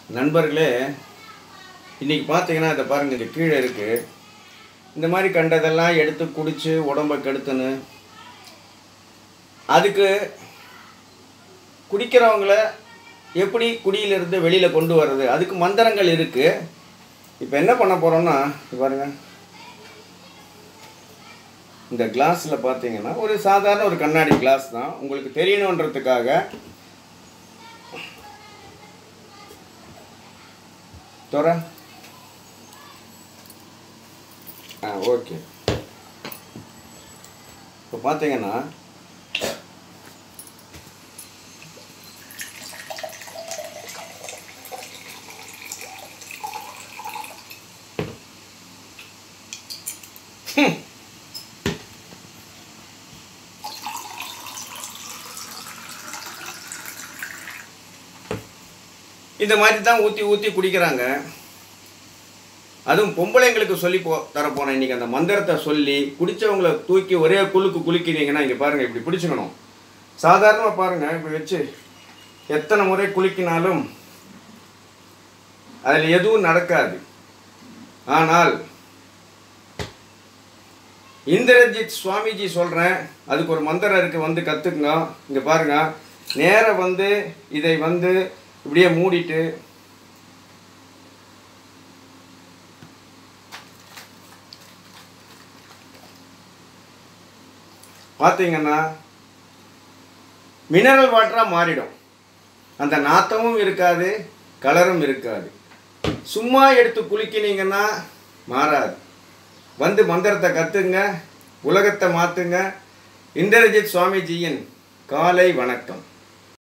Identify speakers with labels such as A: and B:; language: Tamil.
A: நண்பர்களே இன்றைக்கி பார்த்தீங்கன்னா இதை பாருங்கள் இது கீழே இருக்குது இந்த மாதிரி கண்டதெல்லாம் எடுத்து குடித்து உடம்பை கெடுத்துன்னு அதுக்கு குடிக்கிறவங்கள எப்படி குடியிலிருந்து வெளியில் கொண்டு வர்றது அதுக்கு மந்திரங்கள் இருக்குது இப்போ என்ன பண்ண போகிறோம்னா இது பாருங்க இந்த கிளாஸில் பார்த்தீங்கன்னா ஒரு சாதாரண ஒரு கண்ணாடி கிளாஸ் தான் உங்களுக்கு தெரியணுன்றதுக்காக தோற ஆ ஓகே இப்போ பார்த்தீங்கன்னா இந்த மாதிரி தான் ஊற்றி ஊற்றி குடிக்கிறாங்க அதுவும் பொம்பளைங்களுக்கு சொல்லி போ தரப்போனேன் இன்றைக்கி அந்த மந்திரத்தை சொல்லி குடித்தவங்கள தூக்கி ஒரே குலுக்கு குலுக்கினீங்கன்னா இங்கே பாருங்கள் இப்படி பிடிச்சிக்கணும் சாதாரணமாக பாருங்கள் இப்படி வச்சு எத்தனை முறை குலுக்கினாலும் அதில் எதுவும் நடக்காது ஆனால் இந்திரஜித் சுவாமிஜி சொல்கிறேன் அதுக்கு ஒரு மந்திரம் இருக்குது வந்து கற்றுக்குங்க இங்கே பாருங்கள் நேராக வந்து இதை வந்து இப்படியே மூடிட்டு பார்த்தீங்கன்னா மினரல் வாட்டராக மாறிடும் அந்த நாத்தமும் இருக்காது கலரும் இருக்காது சும்மா எடுத்து குளிக்கினீங்கன்னா மாறாது வந்து மந்திரத்தை கற்றுங்க உலகத்தை மாற்றுங்க இந்திரஜித் சுவாமிஜியின் காலை வணக்கம்